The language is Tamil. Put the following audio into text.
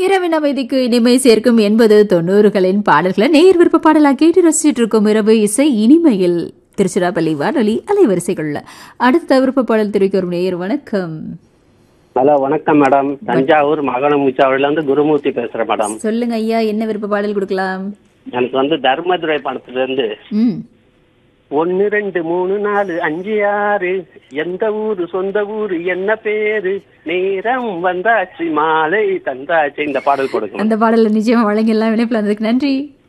இரவின் அமைதிக்கு இனிமை சேர்க்கும் எண்பது தொண்ணூறுகளின் பாடல்களை நேர் விருப்ப பாடலாக கேட்டு ரசிச்சிட்டு இருக்கும் இரவு இசை இனிமையில் திருச்சிராப்பள்ளி வானொலி அலைவரிசைகள்ல அடுத்த விருப்ப பாடல் தெரிவிக்க வரும் நேயர் வணக்கம் ஹலோ வணக்கம் மேடம் தஞ்சாவூர் மகனமுச்சாவடியில இருந்து குருமூர்த்தி பேசுறேன் மேடம் சொல்லுங்க ஐயா என்ன விருப்ப பாடல் கொடுக்கலாம் எனக்கு வந்து தர்மதுரை படத்துல இருந்து ம் ஒன்னு ரெண்டு மூணு நாலு அஞ்சு ஆறு எந்த ஊரு சொந்த ஊரு என்ன பேரு நேரம் வந்தாச்சு மாலை தந்தாச்சு இந்த பாடல் கொடுக்கணும் அந்த பாடலை நிச்சயமா வழங்கி எல்லாம் இணைப்பில் வந்ததுக்கு நன்றி